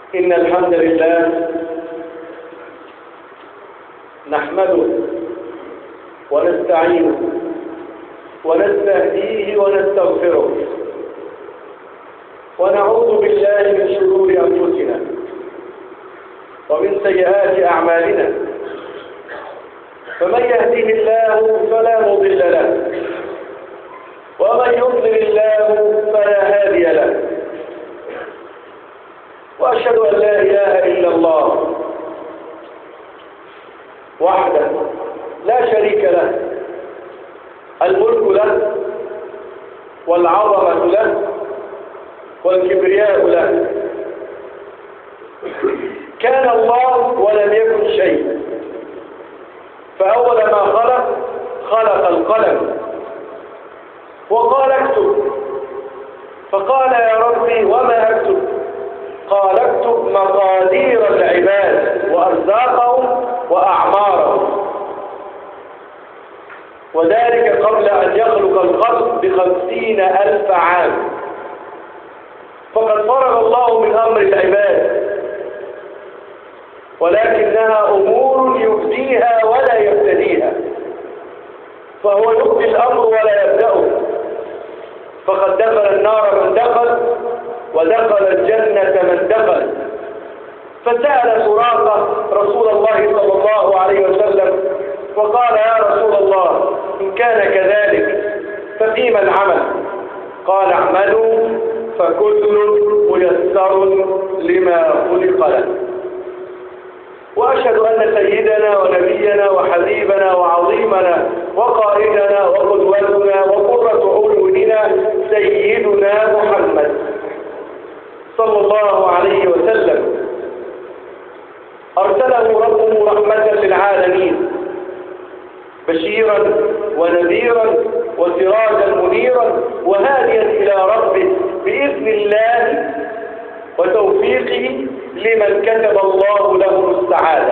إن الحمد لله نحمده ونستعينه ونستهديه ونستغفره ونعوذ بالله من شرور أنفسنا ومن سيئات أعمالنا فمن يهديه الله فلا مضل له ومن يضلل الله فلا هادي له وأشهد أن لا إله إلا الله وحده لا شريك له الملك له والعظمة له والكبرياء له كان الله ولم يكن شيء فأول ما خلق خلق القلم وقال اكتب فقال يا ربي وما اكتب قال اكتب مقادير العباد وأرزاقهم وأعمارهم وذلك قبل أن يخلق الخلق بخمسين ألف عام فقد فرغ الله من أمر العباد ولكنها أمور يبديها ولا يبتديها فهو يبدي الأمر ولا يبدأه فقد دخل النار من دخل ودخل الجنة من دخل فسأل سراقة رسول الله صلى الله عليه وسلم وقال يا رسول الله إن كان كذلك ففيما العمل قال اعملوا فكل ميسر لما خلق له وأشهد أن سيدنا ونبينا وحبيبنا وعظيمنا وقائدنا وقدوتنا وقرة عيوننا سيدنا محمد صلى الله عليه وسلم أرسله ربه رحمة للعالمين بشيرا ونذيرا وسراجا منيرا وهاديا إلى ربه بإذن الله وتوفيقه لمن كتب الله له السعادة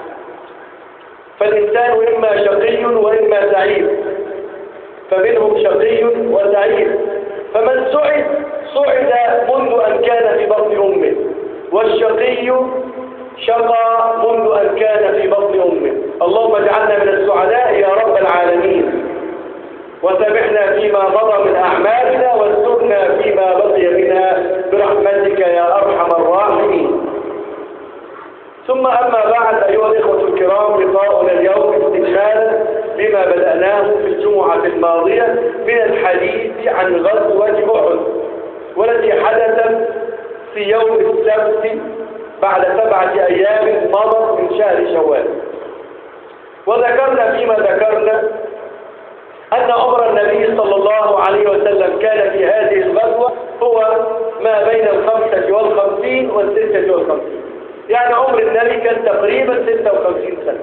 فالإنسان إما شقي وإما سعيد فمنهم شقي وسعيد فمن سعد سعد منذ أن كان في بطن أمه والشقي شقى منذ أن كان في بطن أمه اللهم اجعلنا من السعداء يا رب العالمين وسامحنا فيما مضى من أعمالنا واسترنا فيما بقي منها برحمتك يا أرحم الراحمين ثم أما بعد أيها الإخوة الكرام لقاؤنا اليوم استكمالا لما بدأناه في الجمعة الماضية من الحديث عن غزوة أحد والتي حدثت في يوم السبت بعد سبعة أيام مضت من شهر شوال وذكرنا فيما ذكرنا أن عمر النبي صلى الله عليه وسلم كان في هذه الغزوة هو ما بين الخمسة والخمسين والستة والخمسين يعني عمر النبي كان تقريبا ستة وخمسين سنة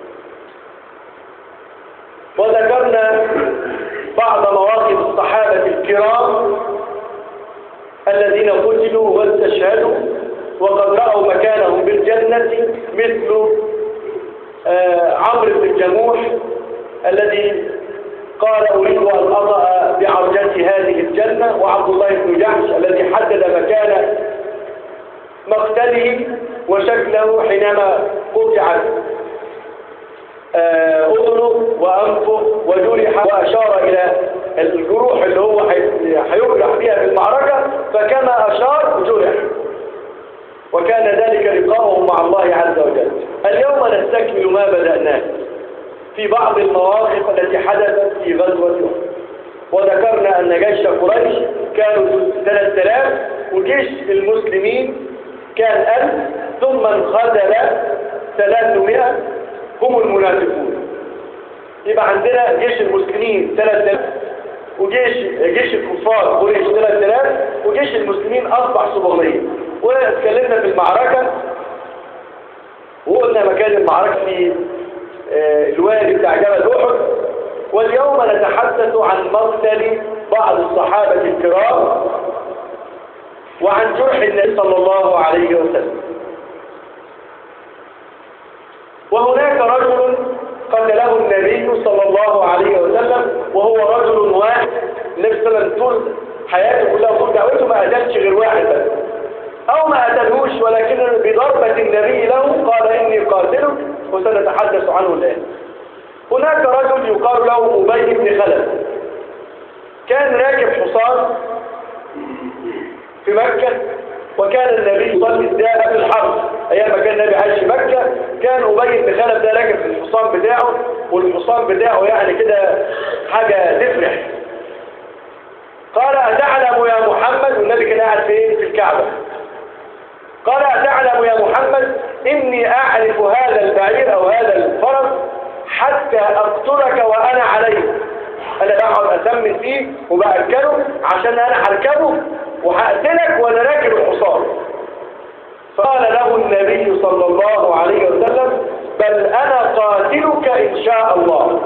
وذكرنا بعض مواقف الصحابة الكرام الذين قتلوا واستشهدوا وقد رأوا مكانهم بالجنة مثل آه عمرو بن الجموح الذي قال أريد أن أضع بعرجتي هذه الجنة وعبد الله بن جحش الذي حدد مكان مقتله وشكله حينما قطعت أذنه وأنفه وجرح وأشار إلى الجروح اللي هو هيجرح بها في المعركة فكما أشار جرح وكان ذلك لقاؤه مع الله عز وجل اليوم نستكمل ما بدأناه في بعض المواقف التي حدثت في غزوة وذكرنا أن جيش قريش كانوا 3000 وجيش المسلمين كان ألف ثم انخذل 300 هم المنافقون يبقى عندنا جيش المسلمين 3000 وجيش جيش الكفار قريش 3000 وجيش المسلمين أصبح 700 واتكلمنا في المعركة وقلنا مكان المعركة في الوادي بتاع جبل أحد واليوم نتحدث عن مقتل بعض الصحابة الكرام وعن جرح النبي صلى الله عليه وسلم وهناك رجل قتله النبي صلى الله عليه وسلم وهو رجل واحد النبي صلى الله عليه وسلم طول حياته كلها طول دعوته ما قتلش غير واحد بس أو ما قتلهوش ولكن بضربة النبي له قال إني قاتلك وسنتحدث عنه الآن هناك رجل يقال له أبي بن خلف كان راكب حصان في مكة وكان النبي يصلي الداء في الحرب أيام ما كان النبي عايش في مكة كان أبي بن خلف ده راكب في الحصان بتاعه والحصان بتاعه يعني كده حاجة تفرح قال أتعلم يا محمد والنبي كان قاعد فين في الكعبة قال أتعلم يا محمد إني أعرف هذا البعير أو هذا الفرس حتى أقتلك وأنا عليه أنا بقعد أسمن فيه وبأكله عشان أنا هركبه وهقتلك وأنا راكب الحصان قال له النبي صلى الله عليه وسلم بل أنا قاتلك إن شاء الله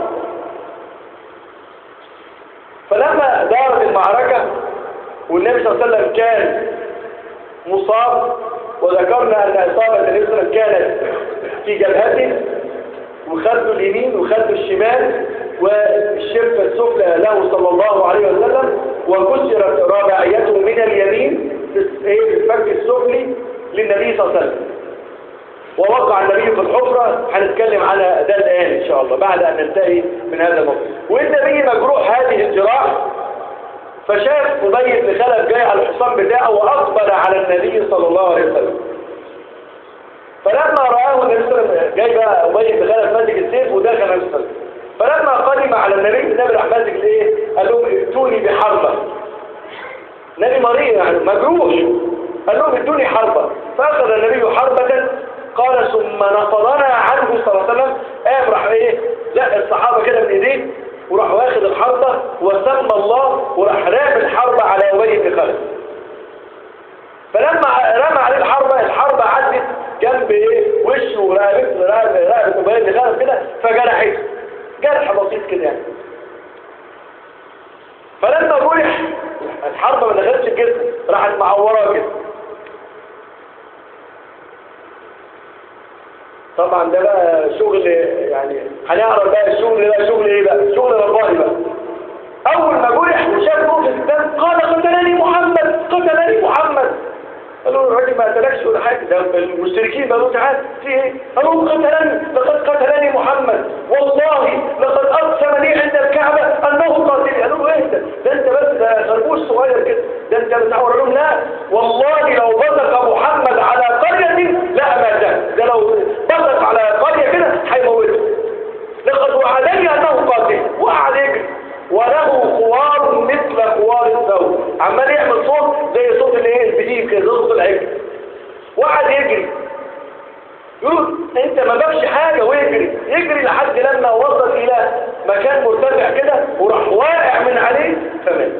فلما دارت المعركة والنبي صلى الله عليه وسلم كان مصاب وذكرنا أن إصابة النبي صلى الله عليه وسلم كانت في جبهته وخده اليمين وخده الشمال والشرفة السفلى له صلى الله عليه وسلم وكسرت رباعيته من اليمين في الفك السفلي للنبي صلى الله عليه وسلم ووقع النبي في الحفرة هنتكلم على ده الآن إن شاء الله بعد أن ننتهي من هذا الموضوع والنبي مجروح هذه الجراح فشاف أبي بن خلف جاي على الحصان بتاعه وأقبل على النبي صلى الله عليه وسلم فلما رآه النبي صلى الله عليه وسلم جاي بقى أبي بن خلف ماسك السيف ودخل النبي صلى الله عليه وسلم فلما قدم على النبي النبي راح ماسك الايه؟ قال لهم ائتوني بحربة نبي مريض يعني مجروح قال لهم ائتوني حربة فأخذ النبي حربة قال ثم نفضنا عنه صلى الله عليه وسلم قام راح ايه لا الصحابة كده من ايديه وراح واخد الحربة وسمى الله وراح رام الحربة على أبي بن خلف فلما رمى عليه الحربة الحربة عدت جنب ايه وشه ورقبته رقبة أبي بن خلف كده فجرحته جرح بسيط كده يعني فلما جرح الحربة ما دخلتش الجسم راحت معوراه كده طبعا ده بقى شغل يعني هنعرف بقى الشغل ده شغل ايه بقى شغل رباني بقى اول ما جرح وشاف موقف الدم قال قتلني محمد قتلني محمد قالوا له الراجل ما قتلكش ولا حاجه ده المشركين قالوا تعال في ايه قالوا له قتلني لقد قتلني محمد والله لقد اقسم لي عند الكعبه انه قاتلي قالوا له ايه ده ده انت بس ده خربوش صغير كده ده انت بتعور لهم لا والله لو بصق محمد على قريه لا مات ده لو بصق على قريه كده هيموته لقد وعدني انه قاتل وقعد يجري وله خوار مثل خوار الثور عمال يعمل صوت زي صوت الايه البديل كده زي صوت العجل وقعد يجري يقول انت ما جابش حاجه ويجري يجري لحد لما وصل الى مكان مرتفع كده وراح واقع من عليه فمات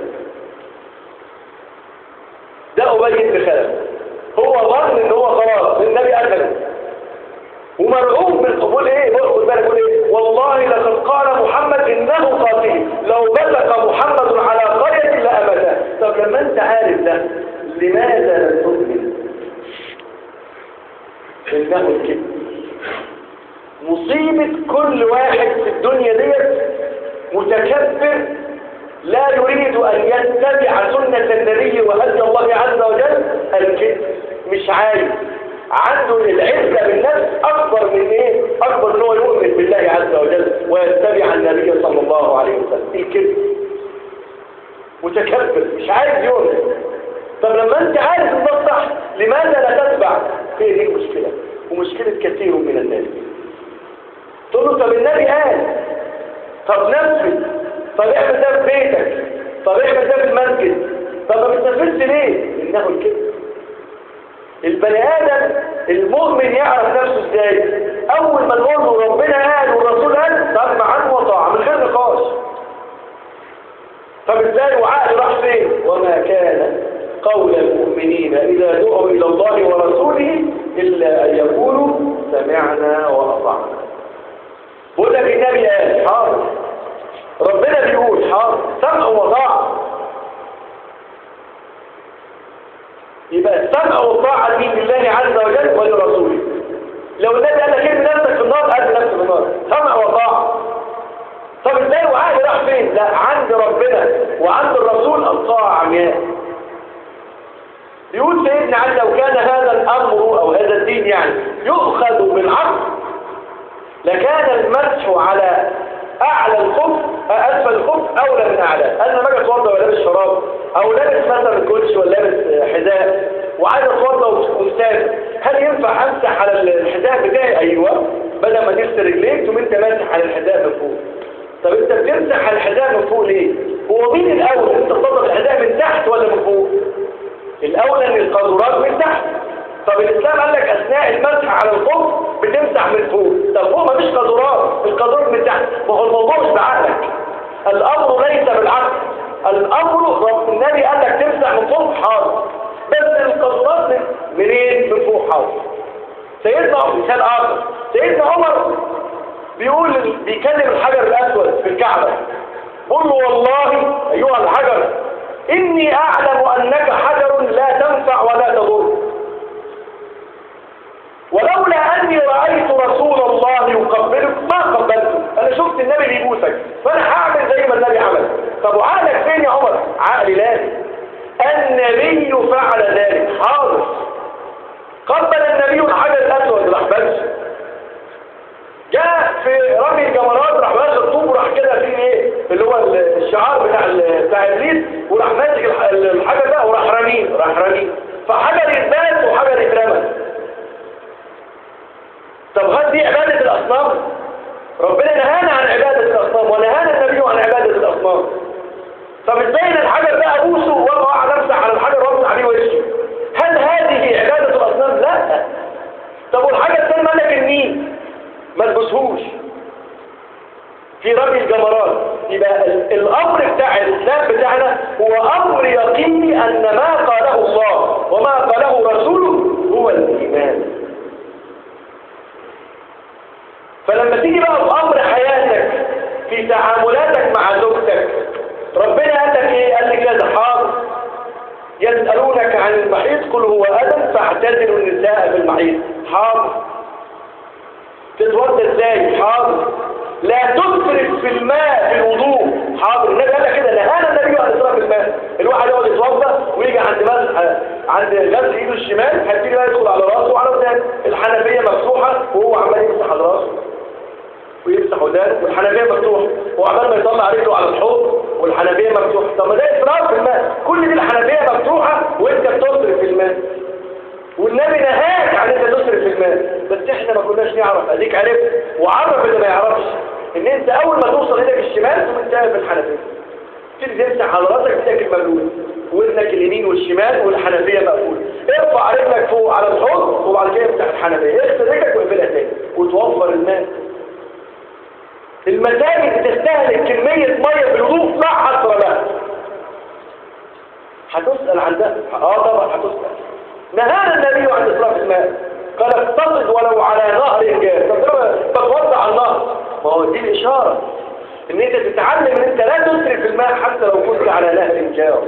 ده ابي بن خلف هو ظن ان هو خلاص النبي قتله ومرعوب من قبول ايه خد بالك يقول ايه والله لقد قال محمد انه قاتل لو بلغ محمد على قريه لامته طب لما انت عارف ده لماذا لا تؤمن انه الكذب مصيبه كل واحد في الدنيا ديت متكبر لا يريد ان يتبع سنه النبي وهدي الله عز وجل الكذب مش عايز عنده العزة بالنفس أكبر من إيه؟ أكبر من هو يؤمن بالله عز وجل ويتبع النبي صلى الله عليه وسلم الكذب متكبر مش عايز يؤمن طب لما أنت عارف إن ده صح لماذا لا تتبع؟ هي دي المشكلة ومشكلة كثير من الناس تقول له طب النبي قال طب نفذ طب اعمل ده في بيتك طب اعمل ده في المسجد طب ما بتنفذش ليه؟ إنه الكذب البني آدم المؤمن يعرف نفسه ازاي اول ما نقول له ربنا قال والرسول قال سمع عنه وطاعه من غير نقاش طب ازاي وعقل راح فين وما كان قول المؤمنين اذا دعوا الى الله ورسوله الا ان يقولوا سمعنا واطعنا بقول لك النبي قال حاضر ربنا بيقول حاضر سمع وطاعه يبقى السمع والطاعة دي لله عز وجل ولرسوله لو النبي قال لك ارمي نفسك في النار ارمي نفسك في النار سمع وطاعة طب ازاي وعقلي راح فين؟ لا عند ربنا وعند الرسول الطاعة عمياء يقول سيدنا سيدنا علي لو كان هذا الأمر أو هذا الدين يعني يؤخذ بالعقل لكان المسح على أعلى الخف أسفل الخف أولى من أعلى أنا ما أتوضى ولا لابس شراب أو لابس مثلا كوتش ولا لابس حذاء وعايز أتوضى وأستاذ هل ينفع أمسح على الحذاء بتاعي أيوه بدل ما تغسل رجليك تقوم أنت ماسح على الحذاء من فوق طب أنت بتمسح على الحذاء من فوق ليه؟ هو مين الأول أنت تطبق الحذاء من تحت ولا من فوق؟ الأولى أن القاذورات من تحت طب الإسلام قال لك أثناء المسح على الخف بتمسح من فوق طب فوق مفيش قاذورات القاذورات من تحت وهو الموضوع مش بعقلك الأمر ليس بالعقل الأمر رب النبي قال لك تمسح من فوق حاضر بس القاذورات من منين من فوق حاضر سيدنا مثال آخر سيدنا عمر بيقول بيكلم الحجر الأسود في الكعبة قل له والله أيها الحجر إني أعلم أنك حجر لا تنفع ولا تضر ولولا أني رأيت رسول الله يقبلك ما قبلته أنا شفت النبي بيبوسك فأنا هعمل زي ما النبي عمل طب وعقلك فين يا عمر عقلي لازم النبي فعل ذلك حاضر قبل النبي الحجر الأسود راح بس جاء في رمي الجمرات راح واخد طوب وراح كده فيه ايه اللي هو الشعار بتاع بتاع ابليس وراح ماسك الحجر ده وراح رميه راح رميه فحجر يتبات وحجر يترمى طب هل دي عبادة الأصنام ربنا نهانا عن عبادة الأصنام ونهانا النبي عن عبادة الأصنام طب ازاي الحجر ده أبوسه وأقع على امسح على الحجر وامسح عليه وشه هل هذه عبادة الأصنام لا طب والحجر الثاني مالك النيل ما تبوسهوش في رمي الجمرات يبقى الأمر بتاع الإسلام بتاعنا هو أمر يقيني أن ما قاله الله وما قاله رسوله هو الإيمان فلما تيجي بقى في أمر حياتك في تعاملاتك مع زوجتك ربنا قال لك ايه قال لك كذا حاضر يسألونك عن المحيط قل هو أدم فاعتزلوا النساء في المحيط حاضر تتوضى ازاي حاضر لا تسرف في الماء في الوضوء حاضر النبي قال لك كده نهانا النبي عن اسراف الماء الواحد يقعد يتوضى ويجي عند مسح عند غسل ايده الشمال هيبتدي بقى يدخل على راسه وعلى ودانه الحنفيه مفتوحه وهو عمال يمسح على راسه ويمسح ودانه والحنفيه مفتوحه وعمال ما يطلع رجله على الحوض والحنفيه مفتوحه طب ما ده اسراف في الماء كل دي الحنفيه مفتوحه وانت بتصرف في الماء والنبي نهاك عن انت تصرف في الماء بس احنا ما كناش نعرف اديك عرفت وعرف اللي ما يعرفش ان انت اول ما توصل ايدك الشمال تقوم انت في الحنفيه تبتدي تمسح على راسك ايدك المبلول ودنك اليمين والشمال والحنفيه مقفوله ارفع رجلك فوق على الحوض وبعد كده افتح الحنفيه اغسل رجلك واقفلها تاني وتوفر الماء المساجد بتستهلك كميه ميه بالوضوء لا حصر لها هتسال عن ده اه طبعا هتسال نهانا النبي عن إسراف الماء قال اقتصد ولو على نهر جاف تتوضع على النهر ما هو دي الإشارة ان انت تتعلم ان انت لا تسرف الماء حتى لو كنت على نهر جار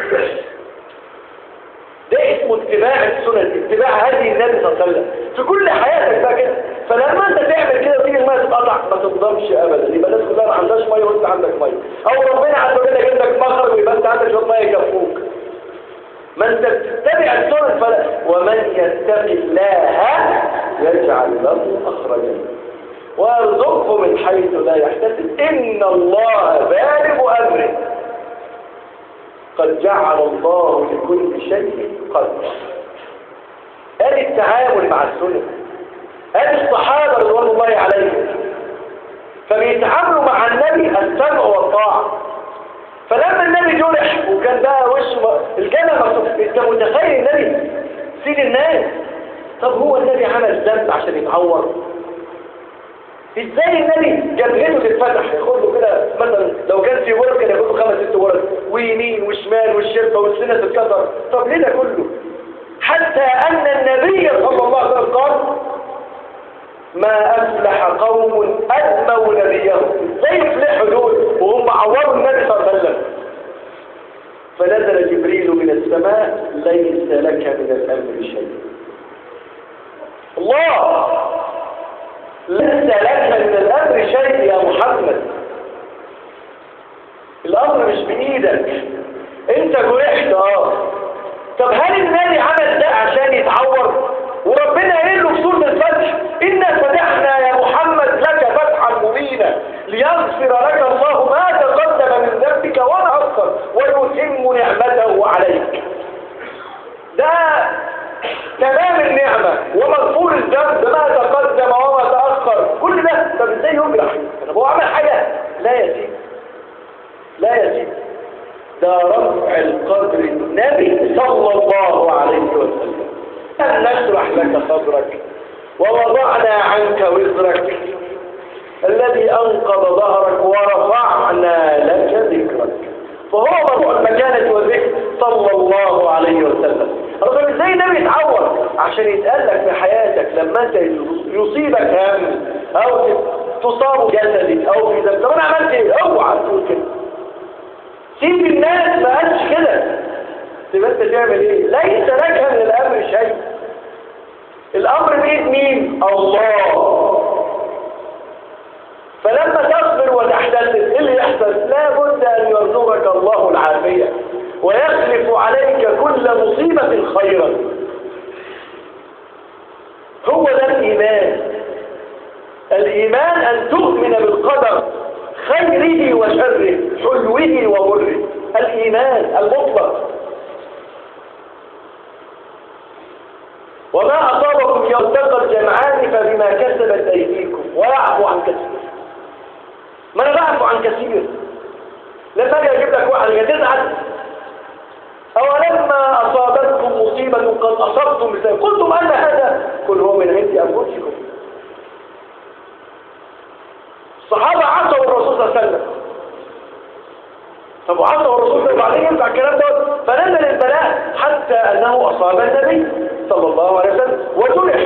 ده اسمه اتباع السنن اتباع هدي النبي صلى الله عليه وسلم في كل حياتك بقى كده فلما انت تعمل كده وتيجي الماء تتقطع ما تضربش ابدا يبقى الناس كلها ما عندهاش ميه وانت عندك ميه او ربنا عز وجل جاب لك مخرج ويبقى انت عندك شويه ميه يكفوك ما انت تتبع السنن فلا ومن يتق الله يجعل له مخرجا ويرزقه من حيث لا يحتسب ان الله بالغ امره قد جعل الله لكل شيء قدرا ادي التعامل مع السنن ادي الصحابه رضوان الله عليهم فبيتعاملوا مع النبي السمع والطاعه فلما النبي جرح وكان بقى وشه الجنة مكتوب انت متخيل النبي سيد الناس طب هو النبي عمل ذنب عشان يتعور ازاي النبي جبهته تتفتح ياخد له كده مثلا لو كان في ورق كان ياخد له خمس ست ورق ويمين وشمال والشرفه والسنه تتكسر طب ليه ده كله حتى ان النبي صلى الله عليه وسلم قال ما أفلح قوم أدموا نبيهم ازاي يفلحوا دول وهم عوروا النبي صلى الله عليه وسلم فنزل جبريل من السماء ليس لك من الأمر شيء الله ليس لك من الأمر شيء يا محمد الأمر مش بإيدك انت جرحت اه طب هل النبي عمل ده وربنا قايل له في سورة الفتح إنا فتحنا يا محمد لك فتحا مبينا ليغفر لك الله ما تقدم من ذنبك وما أخر ويتم نعمته عليك ده تمام النعمة ومغفور الذنب ما تقدم وما تأخر كل ده طب ازاي يجرح طب هو عمل حاجة لا يزيد لا يزيد ده رفع القدر النبي صلى الله عليه وسلم أن نشرح لك صدرك ووضعنا عنك وزرك الذي أنقض ظهرك ورفعنا لك ذكرك فهو مرفوع المكانة والذكر صلى الله عليه وسلم طب ازاي النبي يتعور عشان يتقال لك في حياتك لما انت يصيبك هم او تصاب جسدك او في ذنب طب انا عملت ايه اوعى تقول كده سيب الناس ما قالش كده تبقى انت تعمل ايه ليس لك من الامر شيء الامر بايد مين الله فلما تصبر وتحتسب ايه اللي يحصل لابد ان يرزقك الله العافيه ويخلف عليك كل مصيبه خيرا هو ده الايمان الايمان ان تؤمن بالقدر خيره وشره حلوه ومره الايمان المطلق وما أصابكم يوم التقى الجمعان فبما كسبت أيديكم ويعفو عن كثير ما أنا بعفو عن كثير لما أجي أجيب لك واحد تزعل أولما أصابتكم مصيبة قد أصبتم مثل قلتم أن هذا كل هو من عند أنفسكم الصحابة عصوا الرسول صلى الله عليه وسلم طب وعصوا الرسول صلى الله عليه وسلم ينفع الكلام ده فنزل البلاء حتى أنه أصاب النبي صلى الله عليه وسلم وجرح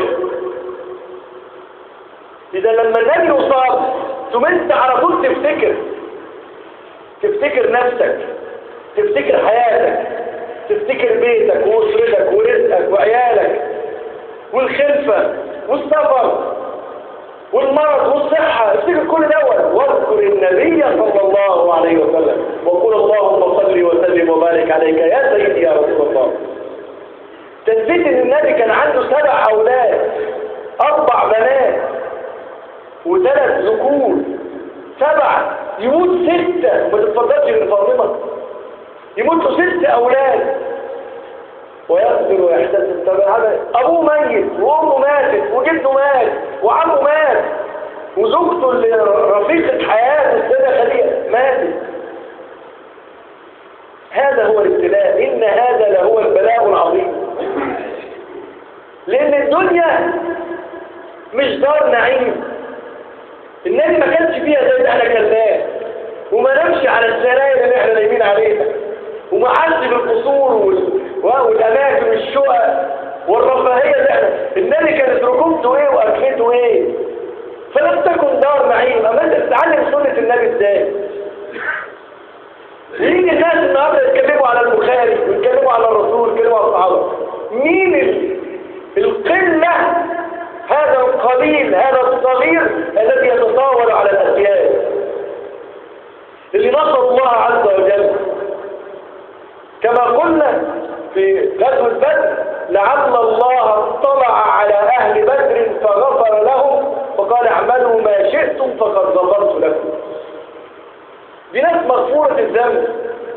إذا لما النبي يصاب ثم أنت على طول تفتكر تفتكر نفسك تفتكر حياتك تفتكر بيتك وأسرتك ورزقك وعيالك والخلفة والسفر والمرض والصحة افتكر كل دوت واذكر النبي صلى الله عليه وسلم وقل اللهم صل وسلم وبارك عليك يا سيدي يا رسول الله تثبيت ان النبي كان عنده سبع اولاد اربع بنات وثلاث ذكور سبع يموت ستة ما تتفضلش من فاطمة يموتوا ست اولاد ويصبر ويحتسب طب هذا ابوه ميت وامه ماتت وجده مات وعمه مات وزوجته اللي رفيقة حياته السيدة خديجة ماتت هذا هو الابتلاء إن هذا لهو البلاء العظيم لأن الدنيا مش دار نعيم النبي ما كانش فيها زي ما احنا كلناه وما نمشي على السراير اللي احنا نايمين عليها وما عدش بالقصور وال... والأماكن والشقق والرفاهية اللي احنا النبي كانت ركوبته ايه وأكلته ايه فلم تكن دار نعيم أما انت تتعلم سنة النبي ازاي يجي الناس النهارده يتكلموا على البخاري ويتكلموا على الرسول ويتكلموا على الصحابة مين ال... القلة هذا القليل هذا الصغير الذي يتطاول على الأسياد اللي نصر الله عز وجل كما قلنا في غزوة بدر لعل الله اطلع على أهل بدر فغفر لهم فقال اعملوا ما شئتم فقد غفرت لكم دي ناس مغفورة الذنب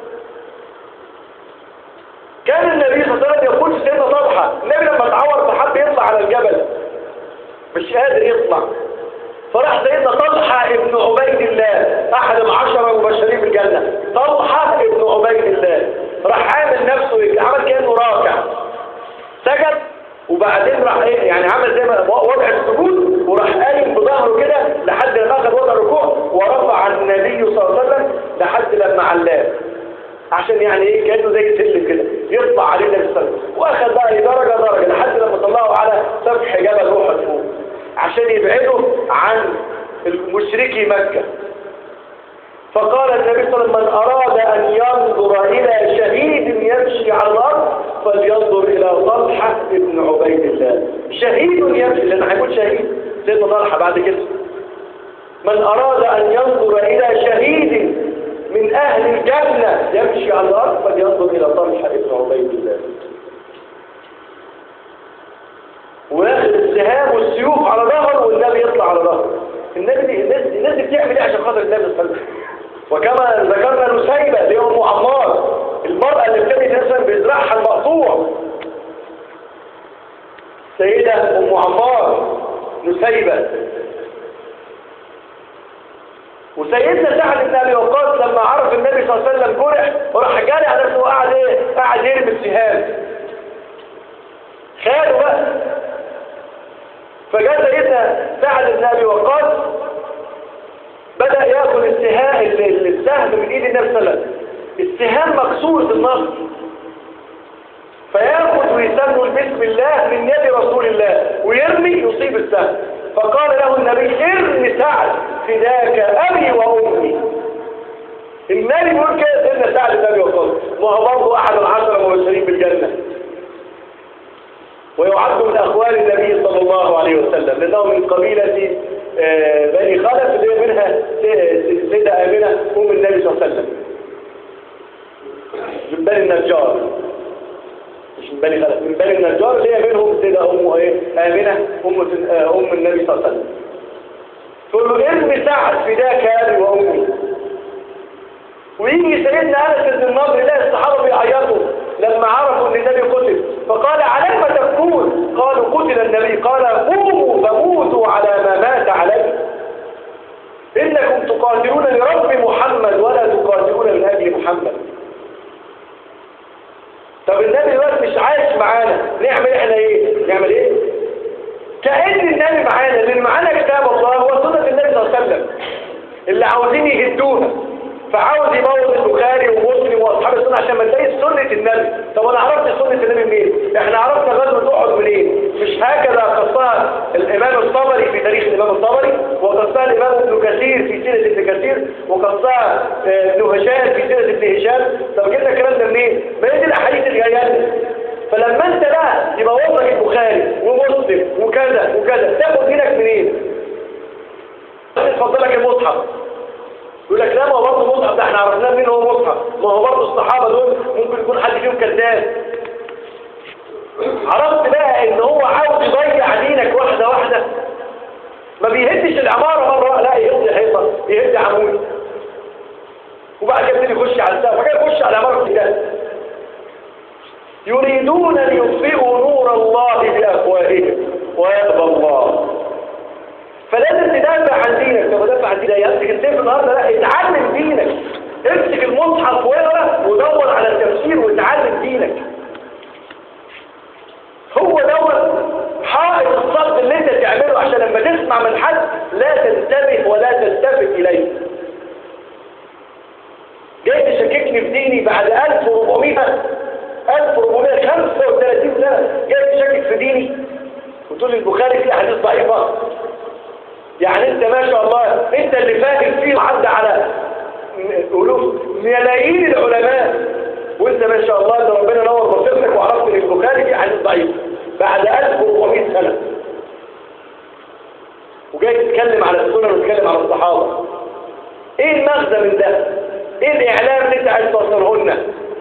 كان النبي صلى الله عليه وسلم يقول سيدنا طلحة النبي لما اتعور فحب يطلع على الجبل مش قادر يطلع فراح سيدنا طلحة ابن عبيد الله أحد العشرة المبشرين بالجنة طلحة ابن عبيد الله راح عامل نفسه يجري عمل كأنه راكع سجد وبعدين راح ايه يعني عمل زي ما وضع السجود وراح قايم بظهره كده لحد لما اخذ وضع الركوع ورفع النبي صلى الله عليه وسلم لحد لما علاه عشان يعني ايه كانه زي سلم كده يطلع عليه النبي صلى الله عليه وسلم واخذ بقى درجه درجه لحد لما طلعه على سفح جبل احد فوق عشان يبعده عن مشركي مكه فقال النبي صلى الله عليه وسلم من أراد أن ينظر إلى شهيد يمشي على الأرض فلينظر إلى طلحة ابن عبيد الله شهيد يمشي لأن هيكون شهيد سيدنا طلحة بعد كده من أراد أن ينظر إلى شهيد من أهل الجنة يمشي على الأرض فلينظر إلى طلحة ابن عبيد الله على ظهره والنبي يطلع على ظهره النبي دي الناس الناس دي بتعمل ايه عشان خاطر النبي صلى الله عليه وسلم وكما ذكرنا نسيبة اللي هي ام عمار المرأة اللي ابتدت مثلا بإزراعها المقطوع سيدة ام عمار نسيبة وسيدنا سعد بن ابي وقاص لما عرف النبي صلى الله عليه وسلم جرح وراح جاري على نفسه وقعد ايه قاعد يرمي السهام خاله بقى فجاء سيدنا سعد بن ابي وقاص بدأ ياكل السهام السهم من ايد النبي صلى الله عليه وسلم السهام مكسور في النصر فياخذ ويسموا بسم الله من يد رسول الله ويرمي يصيب السهم فقال له النبي ارمي سعد فداك ابي وامي النبي بيقول كده سيدنا سعد بن ابي وقاص ما هو برضه احد العشره المبشرين بالجنه ويعد من اخوال النبي صلى الله عليه وسلم لانه من قبيله بني خلف اللي هي منها سيدة آمنة أم النبي صلى الله عليه وسلم من بني النجار مش من بني خلف من بني النجار اللي هي منهم سيدة أم آمنة أم أم النبي صلى الله عليه وسلم تقول له ارمي سعد فداك أبي وأمي ويجي سيدنا أنس بن النضر يلاقي الصحابة بيعيطوا لما عرفوا ان النبي قتل فقال على ما تبكون قالوا قتل النبي قال قوموا فموتوا على ما مات عليه انكم تقاتلون لرب محمد ولا تقاتلون من اجل محمد طب النبي دلوقتي مش عايش معانا نعمل احنا ايه نعمل ايه كأن النبي معانا لان معانا كتاب الله هو سنة النبي صلى الله عليه وسلم اللي عاوزين يهدوها فعاوز يبوظ البخاري ومسلم واصحاب السنه عشان ما تلاقيش سنه النبي طب انا عرفت سنه النبي منين احنا عرفنا غزوه احد منين مش هكذا قصها الامام الطبري في تاريخ الامام الطبري وقصها الامام ابن كثير في سيره ابن كثير وقصها ابن هشام في سيره ابن هشام طب جبنا الكلام ده منين ما هي دي الاحاديث اللي جايه لنا فلما انت بقى يبوظ لك البخاري ومسلم وكذا وكذا تاخد دينك منين تفضل لك المصحف يقول لك لا ما هو برضه مصحف ده احنا عرفناه مين هو مصحف ما هو برضه الصحابه دول ممكن يكون حد فيهم كذاب عرفت بقى ان هو عاوز يضيع دينك واحده واحده ما بيهدش العماره مره لا يهد حيطه يهد عمود وبعد كده يبتدي يخش على السقف وبعد كده يخش على عماره الثانيه يريدون ليطفئوا نور الله بافواههم ويأبى الله فلازم تدافع عن دينك طب ادافع عن دينك يمسك السيف النهارده لا اتعلم دينك امسك المصحف واقرا ودور على التفسير واتعلم دينك هو دوت حائط الصد اللي انت تعمله عشان لما تسمع من حد لا تنتبه ولا تلتفت اليه جاي تشككني في ديني بعد 1400 1435 سنه جاي تشكك في ديني وتقول لي البخاري فيه احاديث ضعيفه يعني انت ما شاء الله انت اللي فاهم فيه وعدى على ألوف ملايين العلماء وانت ما شاء الله ان ربنا نور بصيرتك وعرفت ان البخاري فيه حديث ضعيف بعد 1400 سنة وجاي تتكلم على السنن وتتكلم على الصحابة ايه المغزى من ده ايه الاعلام اللي انت عايز توصله لنا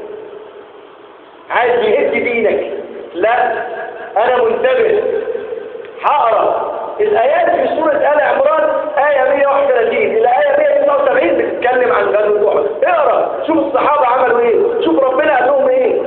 عايز يهد دينك لا انا منتبه هقرا الآيات في سورة آل عمران آية 131 إلى آية 179 بتتكلم عن غزوة أحد اقرا شوف الصحابة عملوا إيه شوف ربنا قال لهم إيه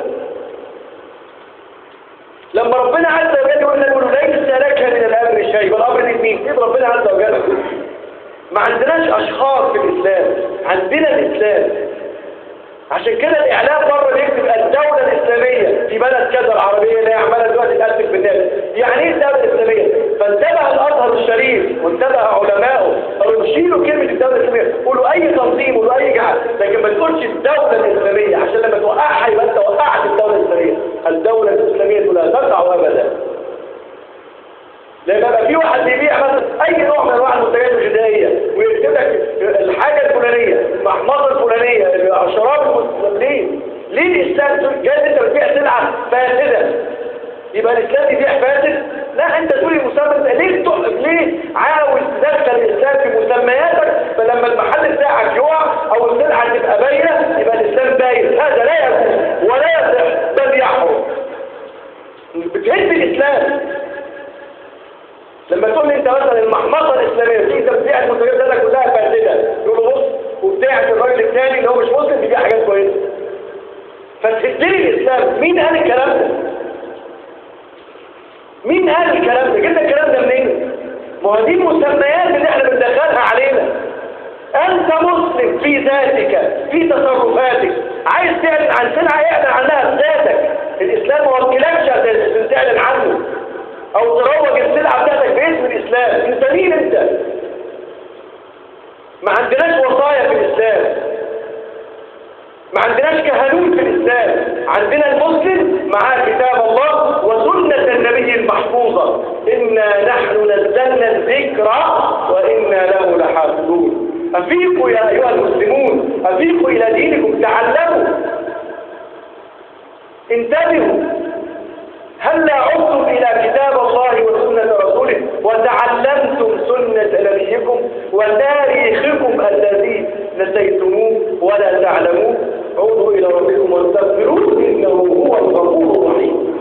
لما ربنا عز وجل يقول لك ليس لك من الأمر شيء والأمر دي مين؟ إيه ربنا عز وجل ما عندناش أشخاص في الإسلام عندنا الإسلام عشان كده الإعلام بره بيكتب الدولة الإسلامية في بلد كذا العربية اللي هي عمالة دلوقتي تقتل بالناس يعني إيه الدولة الإسلامية؟ فانتبه الأزهر الشريف وانتبه علمائه قالوا شيلوا كلمة الدولة الإسلامية قولوا أي تنظيم قولوا أي جهة لكن ما تقولش الدولة الإسلامية عشان لما توقعها يبقى أنت وقعت الدولة الإسلامية الدولة الإسلامية لا تقع أبدا لما يبقى في واحد بيبيع مثلا اي نوع من انواع المنتجات الغذائيه ويكتب لك الحاجه الفلانيه المحمصه الفلانيه الشراب المسلمين ليه الاسلام جاي انت بتبيع سلعه فاسده يبقى الاسلام يبيع فاسد لا انت تقول المسمى ليه تحب ليه عاوز تدخل الاسلام في مسمياتك فلما المحل بتاعك يقع او السلعه تبقى باينه يبقى الاسلام باين هذا لا يجوز ولا يصح بل يحرم بتهد الاسلام لما تقول لي انت مثلا المحمصه الاسلاميه في تبديع المنتجات ده كلها فاسده يقول له بص وبتاعت الراجل الثاني اللي هو مش مسلم بيبيع حاجات كويسه فتهد لي الاسلام مين قال الكلام ده مين قال الكلام ده جبنا الكلام ده منين ما هو دي المسميات اللي احنا بندخلها علينا انت مسلم في ذاتك في تصرفاتك عايز تعلن عن سلعه اعلن عنها بذاتك الاسلام ما وكلكش عشان تعلن عنه او تروج السلعه بتاعتك باسم الاسلام انت مين انت ما عندناش وصايا في الاسلام ما عندناش كهنوت في الإسلام عندنا المسلم معاه كتاب الله وسنة النبي المحفوظة إنا نحن نزلنا الذكر وإنا له لحافظون أفيقوا يا أيها المسلمون أفيقوا إلى دينكم تعلموا انتبهوا هل عدتم إلى كتاب الله وسنة رسوله وتعلمتم سنة نبيكم وتاريخكم الذي نسيتموه ولا تعلموه عودوا إلى ربكم واستغفروه إنه هو الغفور الرحيم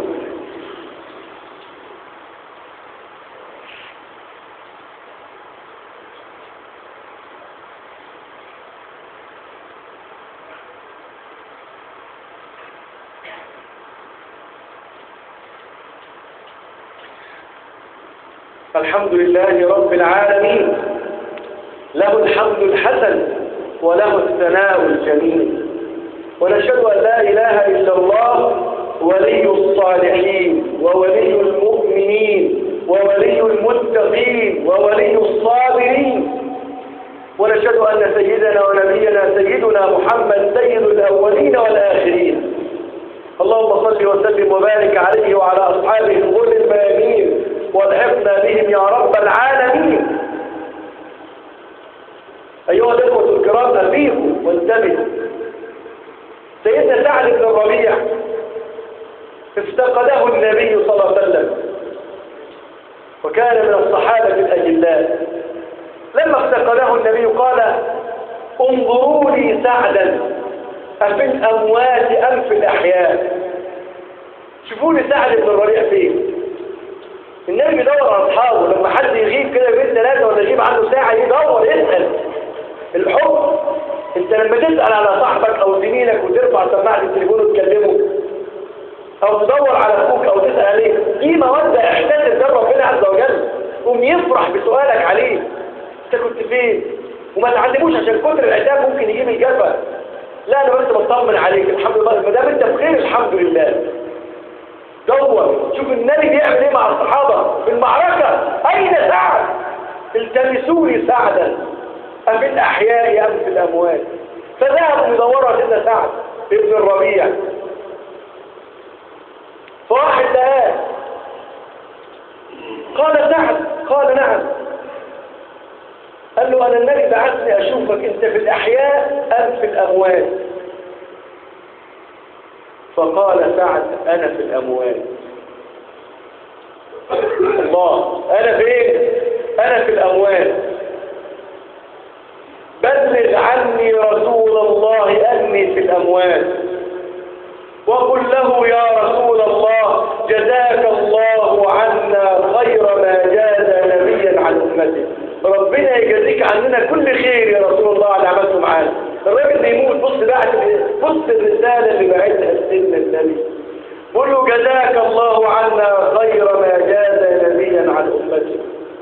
الحمد لله رب العالمين له الحمد الحسن وله الثناء الجميل ونشهد أن لا إله إلا الله ولي الصالحين وولي المؤمنين وولي المتقين وولي الصابرين ونشهد أن سيدنا ونبينا سيدنا محمد سيد الأولين والآخرين اللهم صل وسلم وبارك عليه وعلى أصحابه الغر الميامين والحفنا بهم يا رب العالمين أيها الإخوة الكرام أبيكم وانتبهوا سيدنا سعد بن الربيع افتقده النبي صلى الله عليه وسلم وكان من الصحابة الأجلاء لما افتقده النبي قال انظروا لي سعدا أفي الأموات أم في الأحياء شوفوا لي سعد بن الربيع فين النبي بيدور على أصحابه لما حد يغيب كده بين ثلاثة ولا يغيب عنده ساعة يدور يسأل الحب انت لما تسأل على صاحبك او زميلك وترفع سماعة التليفون وتكلمه او تدور على اخوك او تسأل عليه دي مودة احساس ده ربنا عز وجل قوم يفرح بسؤالك عليه انت كنت فين وما تعلموش عشان كتر العتاب ممكن يجيب الجفا لا انا بس بطمن عليك الحمد لله ما دام انت بخير الحمد لله دور شوف النبي بيعمل ايه مع الصحابة في المعركة اين سعد التمسوني سعدا أم في الأحياء أم في الأموات فذهبوا يدوروا سيدنا سعد ابن الربيع فواحد لقاه قال سعد قال نعم قال له أنا النبي بعثني أشوفك أنت في الأحياء أم في الأموات فقال سعد أنا في الأموات الله أنا فين أنا في الأموات بلغ عني رسول الله أني في الأموال وقل له يا رسول الله جزاك الله عنا خير ما جاز نبيا عن أمته ربنا يجزيك عننا كل خير يا رسول الله على عملته معانا الراجل ده يموت بص بعد بص الرسالة اللي بعتها سيدنا النبي قل له جزاك الله عنا خير ما جاز نبيا عن أمته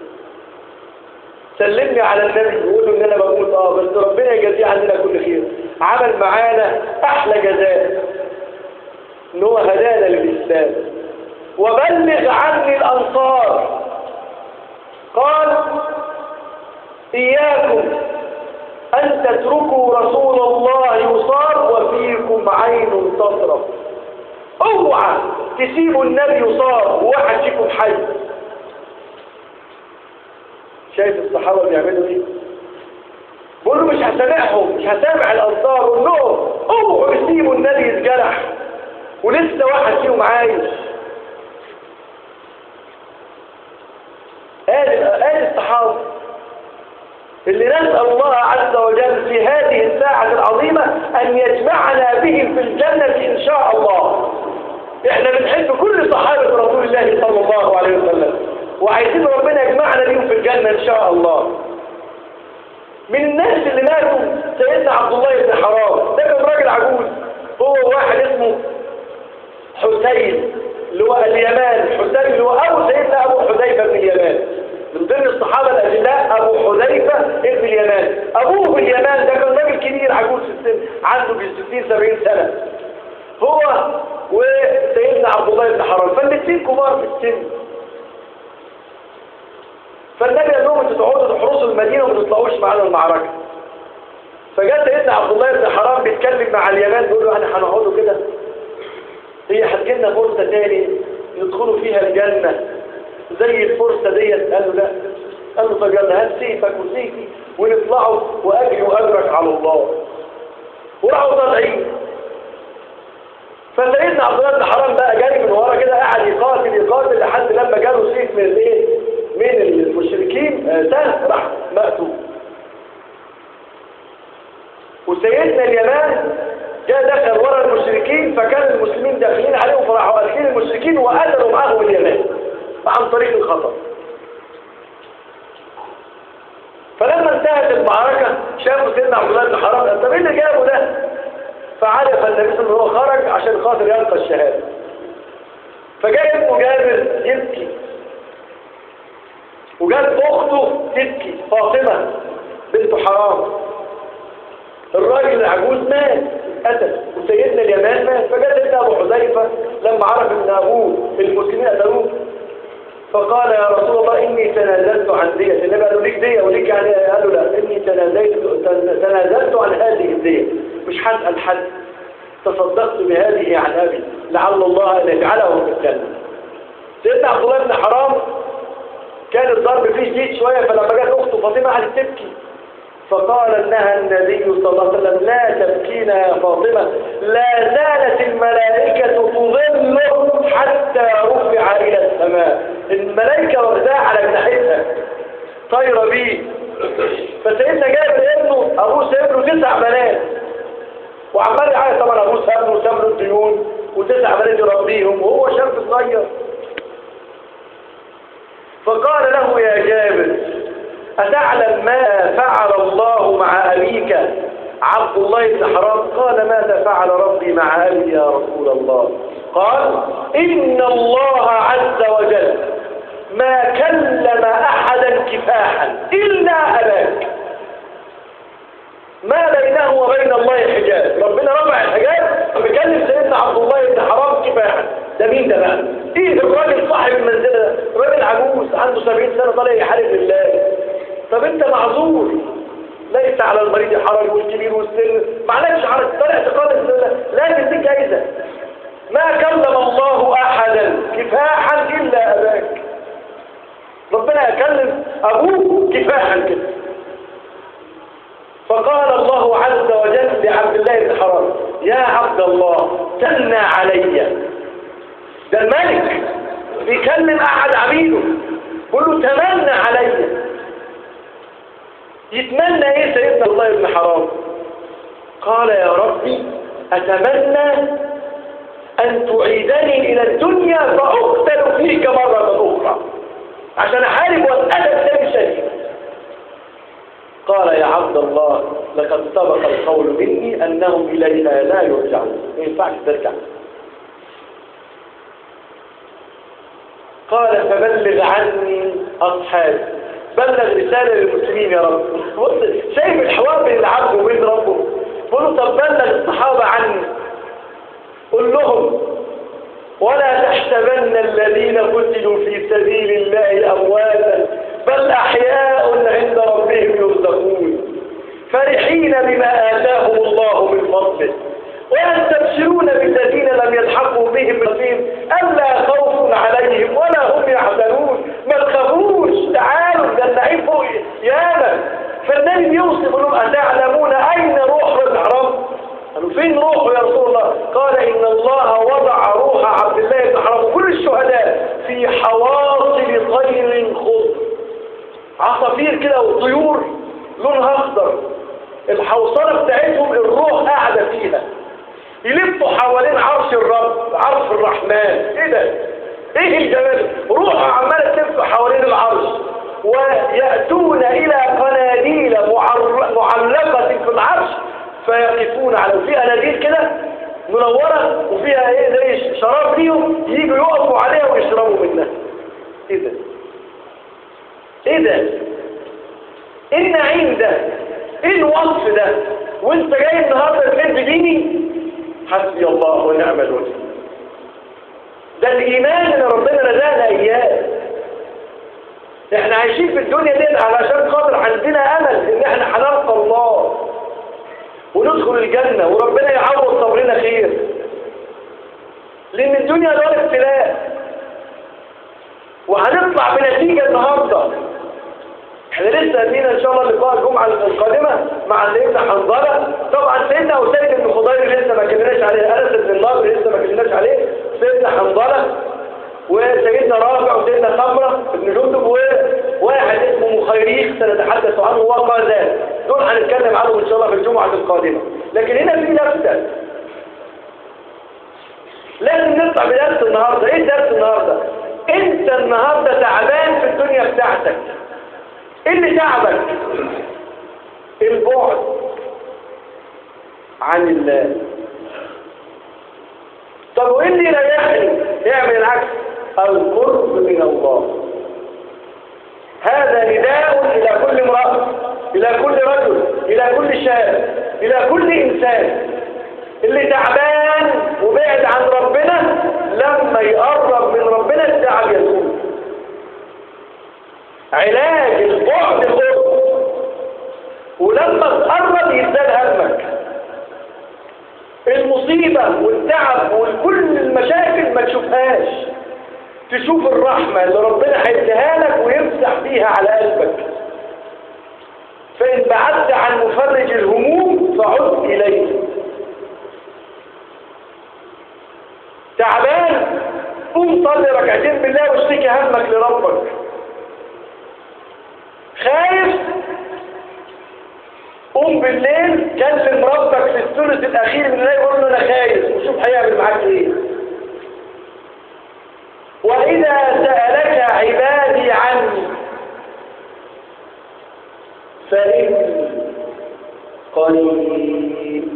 سلمني على النبي وقول له ان انا بموت اه بس ربنا يجزيه عننا كل خير عمل معانا احلى جزاء ان هو هدانا للاسلام وبلغ عني الانصار قال اياكم ان تتركوا رسول الله يصاب وفيكم عين تصرف اوعى تسيبوا النبي يصاب وواحد فيكم حي شايف الصحابة بيعملوا ايه بقول له مش هسامعهم مش هسامع الانصار قول لهم اوعوا يسيبوا النبي يتجرح ولسه واحد فيهم عايش ادي ادي الصحابة اللي نسأل الله عز وجل في هذه الساعة العظيمة أن يجمعنا بهم في الجنة إن شاء الله احنا بنحب كل صحابة رسول الله صلى الله عليه وسلم وعايزين ربنا يجمعنا بهم في الجنة إن شاء الله من الناس اللي ماتوا سيدنا عبد الله بن حرام ده كان راجل عجوز هو واحد اسمه حسين اللي هو اليمان حسين اللي هو أبو سيدنا أبو حذيفة بن اليمان من ضمن الصحابة الأجلاء أبو حذيفة ابن اليمان أبوه في اليمان ده كان راجل كبير عجوز في السن عنده في 60 70 سنة هو وسيدنا عبد الله بن حرام فالاثنين كبار في السن فالنبي قال لهم انتوا تقعدوا تحرسوا المدينة وما تطلعوش معانا المعركة فجاء سيدنا عبد الله بن حرام بيتكلم مع اليمان بيقول له احنا هنقعدوا كده هي هتجيلنا فرصة تاني ندخلوا فيها الجنة زي الفرصة ديت قال له لا قال له طب يلا هات سيفك وسيفي ونطلعوا واجري واجرك على الله وراحوا طالعين فسيدنا عبد الله بن حرام بقى جاي من ورا كده قاعد يقاتل يقاتل لحد لما جاله سيف من الايه من المشركين آه، سهل راح مقتول وسيدنا اليمان جاء دخل ورا المشركين فكان المسلمين داخلين عليهم فراحوا قاتلين المشركين وقتلوا معاهم اليمان عن طريق الخطر فلما انتهت المعركة شافوا سيدنا عبد الله بن حرام قال طب ايه اللي جابه ده فعرف النبي صلى الله عليه وسلم هو خرج عشان خاطر يلقى الشهادة فجاء ابنه جابر يبكي وجات اخته تبكي فاطمة بنت حرام الراجل العجوز مات قتل وسيدنا اليمان مات فجاء سيدنا ابو حذيفه لما عرف ان ابوه المسلمين قتلوه فقال يا رسول الله اني تنازلت عن دية النبي قال له ليك دية وليك يعني قال له لا اني تنازلت تنازلت عن هذه الدية مش هسأل حد تصدقت بهذه عن ابي لعل الله ان يجعله في الجنة سيدنا عبد الله بن حرام كان الضرب فيه شديد شوية فلما جت اخته فاطمة قعدت تبكي فقال لها النبي صلى الله عليه وسلم لا تبكين يا فاطمة لا زالت الملائكة تظل حتى رفع إلى السماء الملائكة واخداها على جناحتها طايرة بيه فسيدنا جابر ابنه أبوه سايب له تسع بنات وعمال يعيط طبعا أبوه ساب له ساب له الديون وتسع بنات يربيهم وهو شاب صغير فقال له يا جابر أتعلم ما فعل الله مع أبيك عبد الله بن حرام قال ماذا فعل ربي مع أبي يا رسول الله قال إن الله عز وجل ما كلم أحدا كفاحا إلا أباك ما بينه وبين الله حجاب ربنا رفع الحجاب فبيكلم سيدنا عبد الله بن حرام كفاحا ده مين ده بقى ايه الراجل صاحب المنزله ده راجل عجوز عنده 70 سنه طالع يحارب لله طب انت معذور ليس على المريض حرج والكبير والسن ما عليكش حرج طالع تقاتل السنة لازم دي جايزة ما كلم الله احدا كفاحا الا اباك ربنا يكلم ابوه كفاحا كده فقال الله عز وجل لعبد الله بن حرام يا عبد الله تنى علي ده الملك بيكلم احد عبيده بيقول له تمنى علي يتمنى ايه سيدنا الله بن حرام قال يا ربي اتمنى ان تعيدني الى الدنيا فاقتل فيك مرة اخرى عشان احارب واتقتل تاني شيء قال يا عبد الله لقد سبق القول مني انهم الينا لا يرجعون ما ينفعش ترجع قال فبلغ عني اصحابي بلغ رسالة للمسلمين يا رب بص شايف الحوار بين العبد وبين ربه قل له طب بلغ الصحابة عني قل لهم ولا تحسبن الذين قتلوا في سبيل الله أمواتا بل أحياء عند ربهم يرزقون فرحين بما آتاهم الله من فضله ويستبشرون بالذين لم يلحقوا بهم رصيد ألا خوف عليهم ولا هم يحزنون ما تخافوش تعالوا ده النعيم فوق ياما فالنبي بيوصف لهم أتعلمون أين روح الحرام قالوا فين روحه يا رسول الله قال إن الله وضع روح عبد الله بن حرام وكل الشهداء في حواصل طير خضر عصافير كده وطيور لونها أخضر الحوصلة بتاعتهم الروح قاعدة فيها يلفوا حوالين عرش الرب عرش الرحمن ايه ده ايه الجمال روح عمالة تلف حوالين العرش ويأتون إلى قناديل معر- معلقة في العرش فيقفون على وفي قناديل كده منورة وفيها ايه زي شراب ليهم يجوا يقفوا عليها ويشربوا منها ايه ده ايه ده ايه النعيم ده ايه الوصف ده وانت جاي النهارده تحب ديني حسبي الله ونعم الوكيل ده الايمان اللي ربنا رزقنا اياه احنا عايشين في الدنيا دي علشان خاطر عندنا امل ان احنا هنلقى الله وندخل الجنة وربنا يعوض صبرنا خير لان الدنيا دار ابتلاء وهنطلع بنتيجة النهاردة احنا لسه قايلين ان شاء الله لقاء الجمعة القادمة مع سيدنا حنظلة طبعا سيدنا أسيد بن خضير لسه ما كلمناش عليه أنس بن النضر لسه ما كلمناش عليه سيدنا حنظلة وسيدنا رافع وسيدنا خمرة بن جندب وواحد اسمه مخيريخ سنتحدث عنه وقادات دول هنتكلم عنهم ان شاء الله في الجمعة القادمة لكن هنا في نفسك لازم نطلع بدرس النهاردة ايه درس النهاردة انت النهاردة تعبان في الدنيا بتاعتك ايه اللي تعبك البعد عن الله طب وايه اللي يريحني يعمل العكس القرب من الله هذا نداء الى كل امرأة الى كل رجل الى كل شاب الى كل انسان اللي تعبان وبعد عن ربنا لما يقرب من ربنا التعب يزول علاج البعد القرب ولما تقرب يزداد همك المصيبة والتعب وكل المشاكل ما تشوفهاش تشوف الرحمة اللي ربنا هيديها لك ويمسح بيها على قلبك فإن بعدت عن مفرج الهموم فعد إليه تعبان قوم صلي ركعتين بالله واشتكي همك لربك خايف قوم بالليل كلم ربك في الثلث الاخير من الليل قول له انا خايف وشوف هيعمل معاك ايه واذا سالك عبادي عني فاني قريب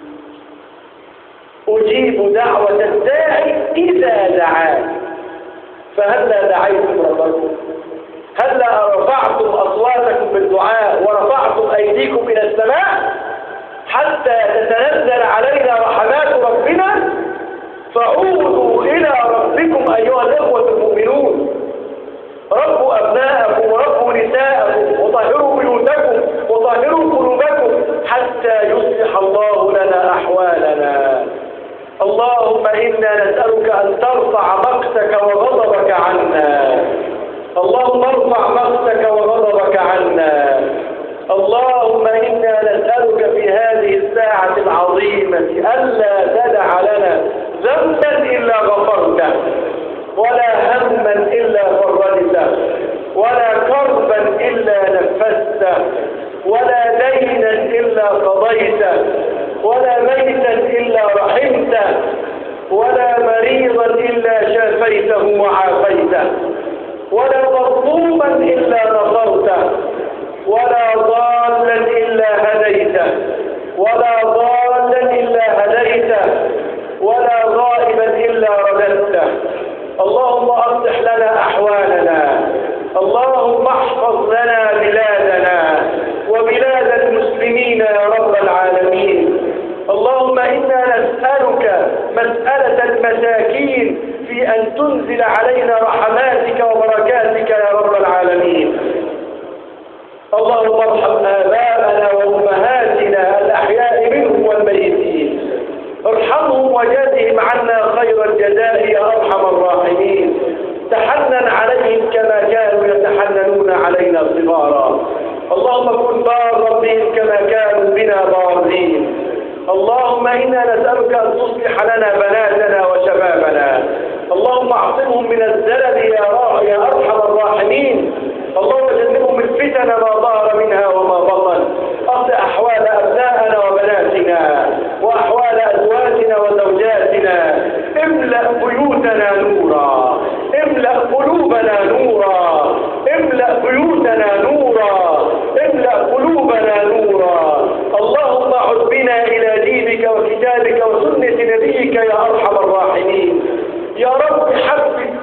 اجيب دعوه الداعي اذا دعاني فهلا دعيتم ربكم هلا رفعتم أصواتكم بالدعاء ورفعتم أيديكم إلى السماء حتى تتنزل علينا رحمات ربنا فعودوا إلى ربكم أيها الإخوة المؤمنون ربوا أبناءكم وربوا نساءكم وطهروا بيوتكم وطهروا قلوبكم حتى يصلح الله لنا أحوالنا اللهم إنا نسألك أن ترفع مقتك وغضبك عنا اللهم ارفع مقتك وغضبك عنا اللهم إنا نسألك في هذه الساعة العظيمة ألا تدع لنا ذنبا إلا غفرته ولا هما إلا فرجته ولا كربا إلا نفسته ولا دينا إلا قضيته ولا ميتا إلا رحمته ولا مريضا إلا شافيته وعافيته ولا مظلوما إلا نصرته ولا ضالا إلا هديته ولا ضالا إلا هديته ولا غائبا إلا رددته اللهم أصلح لنا أحوالنا اللهم احفظ لنا بلادنا وبلاد المسلمين يا رب العالمين اللهم إنا نسألك مسألة المساكين في أن تنزل علينا رحماتك وبركاتك يا رب العالمين اللهم ارحم آباءنا وأمهاتنا الأحياء منهم والميتين ارحمهم وجازهم عنا خير الجزاء يا أرحم الراحمين تحنن عليهم كما كانوا يتحننون علينا صغارا اللهم كن بارا بهم كما كانوا بنا بارين اللهم إنا نسألك أن تصلح لنا بناتنا وشبابنا اللهم اعصمهم من الزلل يا, را... يا أرحم الراحمين اللهم جنبهم الفتن ما ظهر منها وما بطن أصل أحوال أبنائنا وبناتنا وأحوال أزواجنا وزوجاتنا املأ بيوتنا نورا املأ قلوبنا نورا املأ بيوتنا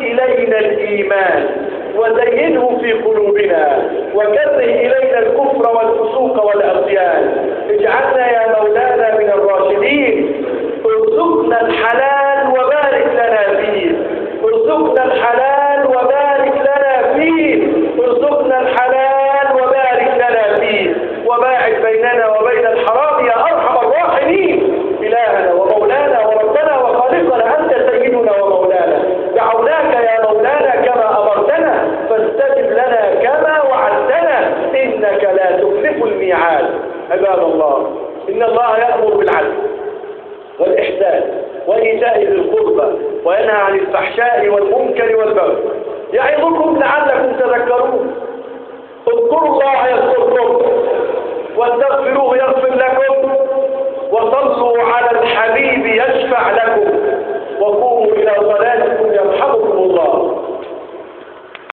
إلينا الإيمان وزينه في قلوبنا وكره إلينا الكفر والفسوق والعصيان اجعلنا يا مولانا من الراشدين ارزقنا الحلال وبارك لنا فيه ارزقنا الحلال وبارك لنا فيه ارزقنا الحلال وبارك لنا فيه وباعد بيننا وبين الحرام يا أرحم الراحمين إلهنا ومولانا وربنا وخالقنا أنت سيدنا ومولانا دعوناك يا مولانا كما أمرتنا فاستجب لنا كما وعدتنا إنك لا تخلف الميعاد عباد الله إن الله يأمر بالعدل والإحسان وإيتاء ذي القربى وينهى عن الفحشاء والمنكر والبغي يعظكم لعلكم تذكرون